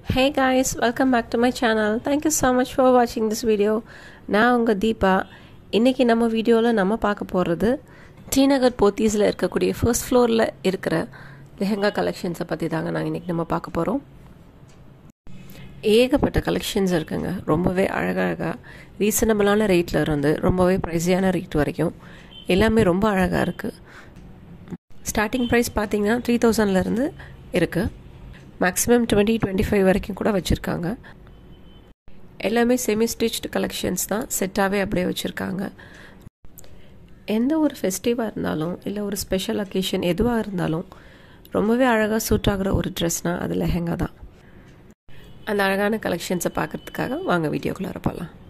Hey guys, welcome back to my channel. Thank you so much for watching this video. நான் உங்கள் தீபா இன்றைக்கி நம்ம வீடியோவில் நம்ம பார்க்க போகிறது ஸ்ரீநகர் போத்தீஸில் இருக்கக்கூடிய ஃபர்ஸ்ட் ஃப்ளோரில் இருக்கிற லெஹங்கா கலெக்ஷன்ஸை பற்றி தாங்க நாங்கள் இன்றைக்கி நம்ம பார்க்க போகிறோம் ஏகப்பட்ட கலெக்ஷன்ஸ் இருக்குங்க ரொம்பவே அழகழகாக ரீசனபிளான ரேட்டில் இருந்து ரொம்பவே ப்ரைஸியான ரேட் வரைக்கும் எல்லாமே ரொம்ப அழகாக இருக்குது ஸ்டார்டிங் ப்ரைஸ் பார்த்தீங்கன்னா த்ரீ தௌசண்ட்லேருந்து இருக்குது மேக்ஸிமம் டுவெண்ட்டி டுவெண்ட்டி ஃபைவ் வரைக்கும் கூட வச்சுருக்காங்க எல்லாமே செமி ஸ்டிச்டு கலெக்ஷன்ஸ் தான் செட்டாகவே அப்படியே வச்சுருக்காங்க எந்த ஒரு ஃபெஸ்டிவாக இருந்தாலும் இல்லை ஒரு ஸ்பெஷல் அக்கேஷன் எதுவாக இருந்தாலும் ரொம்பவே அழகாக சூட் ஆகிற ஒரு ட்ரெஸ்னால் அது லெஹங்கா தான் அந்த அழகான கலெக்ஷன்ஸை பார்க்குறதுக்காக வாங்க வீடியோக்குள்ளே போகலாம்